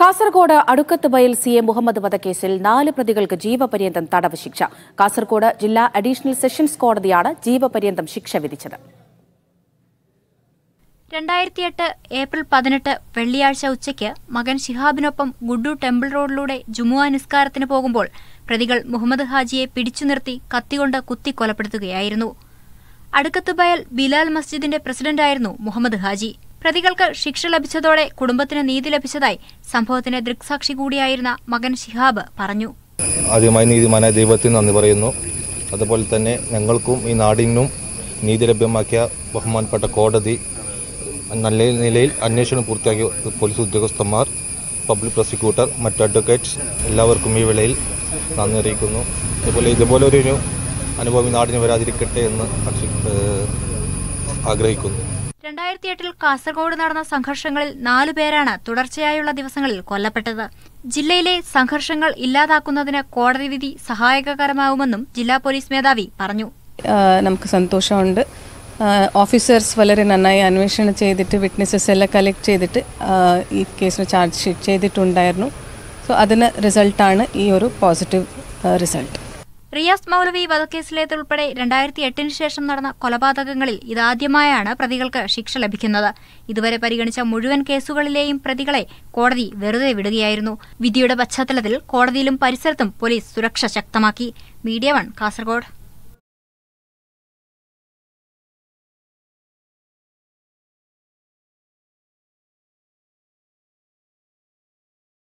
Kasaragod Adukkath Bayal C A Muhammad വധക്കേസിൽ നാല് പ്രതികൾക്ക് ജീവപര്യന്തം തടവ് ശിക്ഷ കാസർഗോഡ് ജില്ലാ അഡീഷണൽ സെഷൻസ് കോടതിയാണ് ജീവപര്യന്തം ശിക്ഷ വിധിച്ചത് രണ്ടായിരത്തിയെട്ട് ഏപ്രിൽ പതിനെട്ട് വെള്ളിയാഴ്ച ഉച്ചയ്ക്ക് മകൻ ശിഹാബിനൊപ്പം ഗുഡു ടെമ്പിൾ റോഡിലൂടെ ജുമുഅ നിസ്കാരത്തിന് പോകുമ്പോൾ പ്രതികൾ മുഹമ്മദ് ഹാജിയെ പിടിച്ചു നിർത്തി കത്തികൊണ്ട് കുത്തി കൊലപ്പെടുത്തുകയായിരുന്നു അടുക്കത്ത് ബയൽ ബിലാൽ മസ്ജിദിന്റെ പ്രസിഡന്റായിരുന്നു മുഹമ്മദ് ഹാജി പ്രതികൾക്ക് ശിക്ഷ ലഭിച്ചതോടെ കുടുംബത്തിന് നീതി ലഭിച്ചതായി സംഭവത്തിന് ദൃക്സാക്ഷി കൂടിയായിരുന്ന മകൻ ശിഹാബ് പറഞ്ഞു ആദ്യമായി നീതിമാനായ ദൈവത്തിന് നന്ദി പറയുന്നു അതുപോലെ തന്നെ ഞങ്ങൾക്കും ഈ നാടിനും നീതി ലഭ്യമാക്കിയ ബഹുമാനപ്പെട്ട കോടതി നല്ല നിലയിൽ അന്വേഷണം പൂർത്തിയാക്കിയ പോലീസ് ഉദ്യോഗസ്ഥന്മാർ പബ്ലിക് പ്രോസിക്യൂട്ടർ മറ്റ് അഡ്വക്കേറ്റ്സ് എല്ലാവർക്കും ഈ വേളയിൽ നന്ദി അറിയിക്കുന്നു അതുപോലെ ഇതുപോലെ ഒരു അനുഭവം ഈ നാടിന് വരാതിരിക്കട്ടെ എന്ന് പക്ഷി ഏഹ് ആഗ്രഹിക്കുന്നു രണ്ടായിരത്തി എട്ടിൽ കാസർഗോഡ് നടന്ന സംഘർഷങ്ങളിൽ നാലു പേരാണ് തുടർച്ചയായുള്ള ദിവസങ്ങളിൽ കൊല്ലപ്പെട്ടത് ജില്ലയിലെ സംഘർഷങ്ങൾ ഇല്ലാതാക്കുന്നതിന് കോടതി വിധി സഹായകരമാവുമെന്നും ജില്ലാ പോലീസ് മേധാവി പറഞ്ഞു ആ, നമുക്ക് സന്തോഷമുണ്ട് ഓഫീസേഴ്സ് വളരെ നന്നായി അന്വേഷണം ചെയ്തിട്ട് വിറ്റ്നസസ് എല്ലാം കളക്ട് ചെയ്തിട്ട് ആ, ഈ കേസിന് ചാർജ് ഷീറ്റ് ചെയ്തിട്ടുണ്ടായിരുന്നു സോ അതിന് റിസൾട്ടാണ് ഈ ഒരു പോസിറ്റീവ് റിസൾട്ട് റിയാസ് മൗലവി വധക്കേസിലേതുൾപ്പെടെ രണ്ടായിരത്തി എട്ടിന് ശേഷം നടന്ന കൊലപാതകങ്ങളിൽ ഇതാദ്യമായാണ് പ്രതികൾക്ക് ശിക്ഷ ലഭിക്കുന്നത് ഇതുവരെ പരിഗണിച്ച മുഴുവൻ കേസുകളിലെയും പ്രതികളെ കോടതി വെറുതെ വിടുകയായിരുന്നു വിധിയുടെ പശ്ചാത്തലത്തിൽ കോടതിയിലും പരിസരത്തും പോലീസ് സുരക്ഷ ശക്തമാക്കി മീഡിയ വൺ കാസർഗോഡ്